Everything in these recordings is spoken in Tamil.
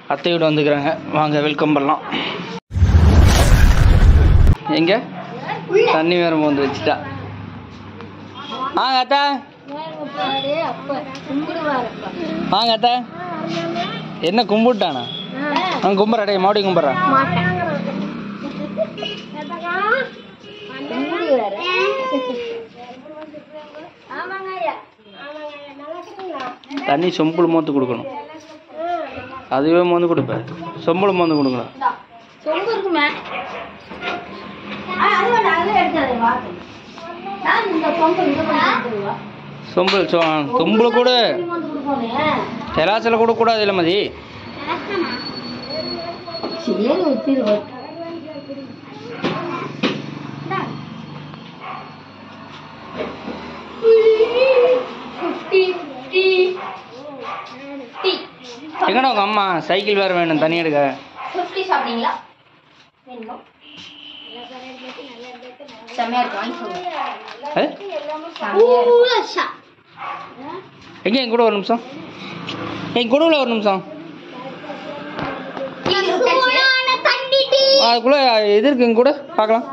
அத்தை வீடு வந்துக்கிறாங்க வாங்க வெல்கம் பண்ணலாம் எங்க தண்ணி வேற வந்து வச்சுட்டா வாங்க அத்தா வாங்க அத்தா என்ன கும்பிட்டானா நான் கும்பிட்றேன் டேய் மறுபடியும் கும்பிட்றேன் தண்ணி சொம்புள் மோந்து கொடுக்கணும் அதுவே மோந்து கொடுப்பேன் சொம்புள் மோந்து கொடுக்கணும் சொம்பு இருக்குமே அது வேண்டாம் அது எடுக்காது வாக்கு நான் இந்த சொம்பு இந்த பண்ணுவா சொம்பு சொ சொம்புள் கூட வந்து கொடுப்போம் தெராசில் கூட கூடாது இல்லை மதி சரி ஊத்திடுவோம் எங்கடா உங்க அம்மா சைக்கிள் வேற வேணும் தண்ணி எடுக்க ஃபிஃப்டி சாப்பிட்டீங்களா வேணுமா செம்மையா இருக்கு வாங்கிக்கோங்க ஏ? எங்க என் கூட ஒரு நிமிஷம் என் கூட உள்ள ஒரு நிமிஷம் அதுக்குள்ள இது இருக்கு எங்க கூட பார்க்கலாம்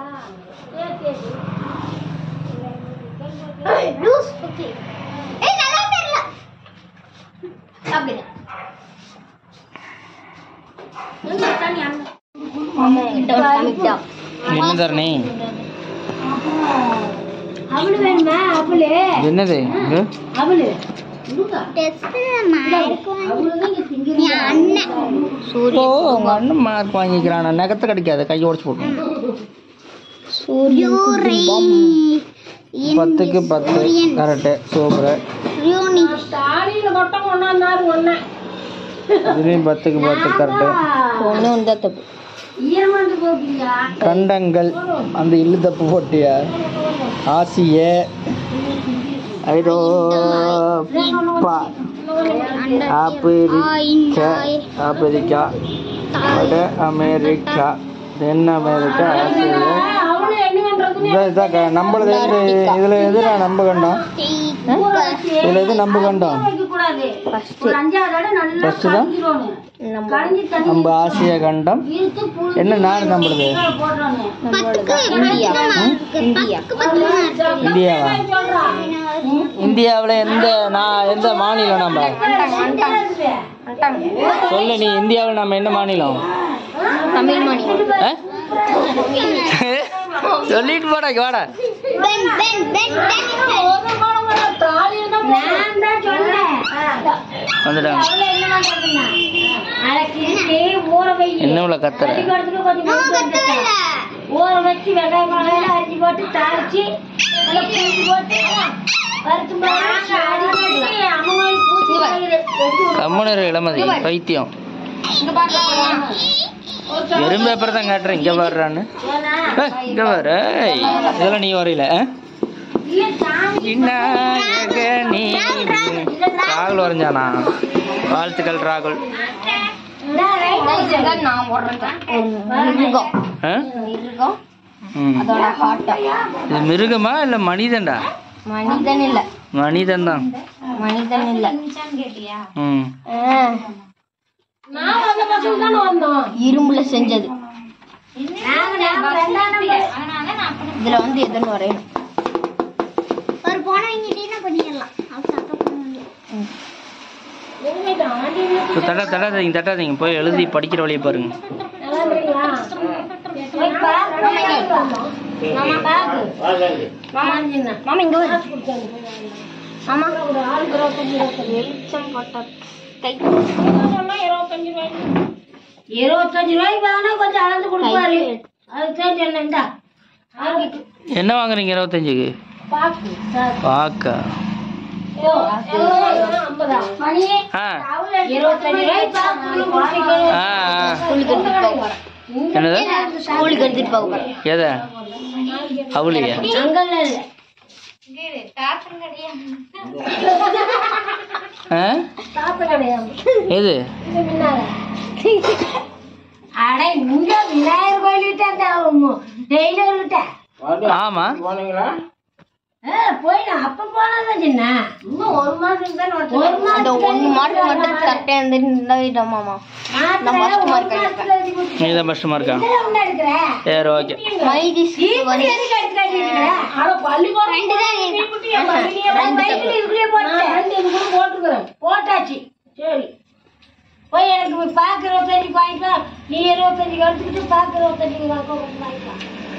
என்ன தரணி அவளு வேணுமா அவளு இது என்னது இது? அவளு ஓ உங்க அண்ணன் மார்க் வாங்கிக்கிறான் நகத்தை கிடைக்காது கை உடச்சு போட்டு பத்துக்கு பத்து கரெக்டு சூப்பர் தாலியில மட்டும் ஒன்னாரு ஒன்னு இதுலேயும் பத்துக்கு பத்து கரெக்டு ஒண்ணு உண்டா தப்பு ஈரமாண்டு போவீங்க கண்டங்கள் அந்த இல்லு தப்பு போட்டியா ஆசிய ஐரோப்பா ஆப்பிரிக்கா ஆப்பிரிக்கா வட அமெரிக்கா தென் அமெரிக்கா ஆசியா அவளு என்ன பண்றதுன்னு இதான் இதான் க- நம்மளது எது இதில் எது நான் நம்ப கண்டோம் இதில் எது நம்ப கண்டோம் வைக்க கூடாது ஒரு அஞ்சாவது இடம் நல்லா ஃபஸ்ட்டு தான் கழிஞ்சிடணும் கழிஞ்சு தண்ணி நம்ம ஆசிய கண்டம் இழுத்து புழு என்ன நாடு நம்மளுது போடுறோம் இந்தியாவா இந்தியாவில் எந்த நான் எந்த மாநிலம் நம்ம சொல்லு நீ இந்தியாவில் நம்ம என்ன மாநிலம் தமிழ் மணி ஆ? சொல்லிட்டு போடா இங்க வாடா வந்துட்டாங்க என்ன இவ்வளோ கத்துற ஊற வச்சு வெங்காயம் மிளகாய் அரிஞ்சு போட்டு தாளிச்சு நல்லா பூண்டு போட்டு வறுத்து போட்டு அடிச்சு அம்மாவை பூச்சி வயிறு கம்முனர் இளமதி பைத்தியம் வெறும் பேப்பர் தான் காட்டுறேன் இங்கே பாடுறான்னு இங்கே பாரு ஏய், இதெல்லாம் நீ வரையில ஆ? விநாயக நீ ராகுல் வரைஞ்சானா வாழ்த்துக்கள் ராகுல் நான் மிருகம் ஆ? மிருகம் ம். அதோட ஹார்ட்டா இது மிருகமா இல்லை மனிதன்டா மனிதன் இல்ல மனிதன் தான் மனிதன் இல்ல ம் இரும்புல செஞ்சது இதுல வந்து எதுன்னு வரையணும் ஒரு போன வாங்கிட்டீங்கன்னா பண்ணிடலாம் இப்போ தட்ட தட்டாதீங்க தட்டாதீங்க போய் எழுதி படிக்கிற வழியை பாருங்க மாமா இங்க வரு மாமா வெளிச்சம் போட்ட கை இருபத்தஞ்சு ரூபாய்க்கு வேணா கொஞ்சம் அளந்து கொடுப்பாரு அதுதான் சொன்னேன் இந்தா. ஆகிட்டு. என்ன வாங்குறீங்க இருபத்தஞ்சுக்கு பாக்கு சார். வாக்கா ஓ, ஐம்பதா? மணி ஆ இருபத்தஞ்சு ரூபாய்க்கு பாக்கு குடிச்சிக்கணும். ஆ ஆ. ஸ்கூலுக்கு எடுத்துட்டு போக போறேன். என்னது ஸ்கூலுக்கு எடுத்துட்டு போக போறேன் எதை அவளியா அங்கெல்லாம் இல்ல ஆ தாத்தா கிடையாது எது இங்க பின்னால. அட இங்க விநாயகர் கோயில்கிட்ட அந்த டெய்லர் கிட்ட ஆமா ஆ, போயிடும் அப்ப போனதான் சின்ன இன்னும் ஒரு மாசம் தானே ஒரு அந்த மாசம் ஒன்று மாடு மட்டும் கரெக்டாக இருந்துட்டு மாமா நான் first mark எடுக்கிறேன். நீ தான் ஃபஸ்ட்டு மார்க்கா சரி ஓகே மைதி வந்து போட்டாச்சு சரி போய் எனக்கு பாக்கு இருபத்தஞ்சு வாங்கிட்டு வா. நீ இருபத்தஞ்சு எடுத்துக்கிட்டு பாக்கு இருபத்தஞ்சு வாங்கிக்கலாம்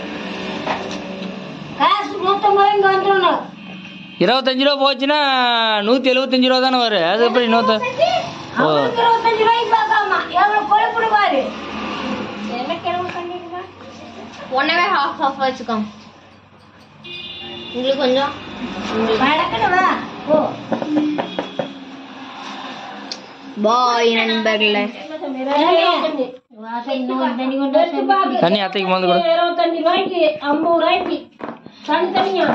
காசு நூத்தம்பது இங்க வந்துடணும் இருபத்தஞ்சு ரூபா போச்சுன்னா நூற்றி எழுபத்தஞ்சு ரூபா தானே வரும் அது எப்படி நூற்று ஓ அவனுக்கு இருபத்தஞ்சு ரூபாய்க்கு பார்க்காம எவ்வளவு கொழுப்புடு பாரு எனக்கு எவ்வளவு பண்ணிருக்கா ஒன்னவே ஹாஃப் ஹாஃப் வச்சுக்கோங்க உங்களுக்கு கொஞ்சம் வடக்கணும் வா ஓ பாய் நண்பர்களே வாசல் இன்னொரு தண்ணி கொண்டு வா சாமி. தண்ணி அத்தைக்கு மோந்து கொடு இருபத்தஞ்சு ரூபாய்க்கு ஐம்பது ரூபாய்க்கு தனித்தனியா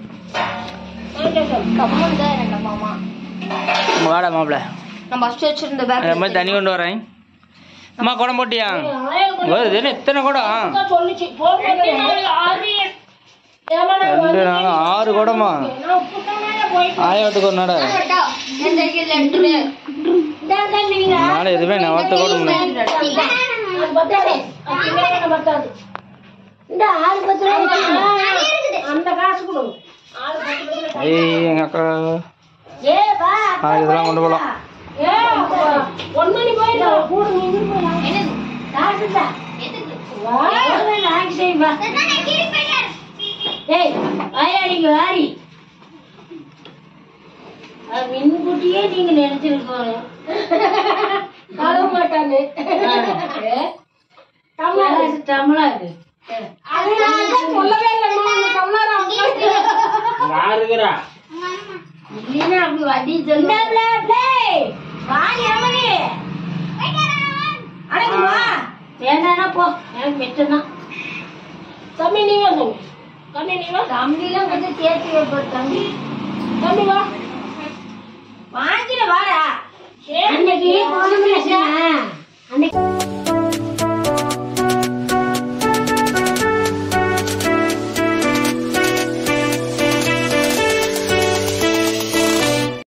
கம்மன் தான் ரெண்டு மாமா வாடா மாப்பிள்ள நான் ஃபர்ஸ்ட் வச்சிருந்த அது பேக் மாதிரி தண்ணி கொண்டு வரேன் அம்மா குடம் போட்டியா ஓ, இது என்ன இத்தனை குடம் சொல்லுச்சு போகும்போது ரெண்டு நாளும் ஆறு குடமா ஆயிரத்துக்கு ஒரு நட எந்த கீழே எடுத்துட்டு நாளை எதுவுமே நவத்து கூட முடியல. இந்த ஆறு பத்து ரூபாய் அந்த காசு கொடு ஆறு பத்து ரூபாய் ஐய் எங்க அக்கா ஏ வா ஆ, இதெல்லாம் கொண்டு போலாம் ஏ ஒன் மணி போயிடும் கூட நீங்க போலாம் காசு தான் வா நாங்க செய்வா ஏய் வாயா நீங்க வாரி அது மின்குட்டியே நீங்க நினைச்சிருக்கோம் கழுவ மாட்டானு டம்ளர் டம்ளர் அது நான் சொல்லவே இல்லை டம்ளர் இல்லைன்னா அப்படி வட்டி சொல்லுவாங்க வாடி அமதி அடக்கு வா வேண்டானா போ எனக்கு மிச்சம்தான் தம்பி நீ வா தம்பி தம்பி நீ வா தம்பிலாம் கொஞ்சம் சேர்த்து வைப்பாரு தம்பி தம்பி வா வாங்கிட வாடா அன்னைக்கு அன்னைக்கு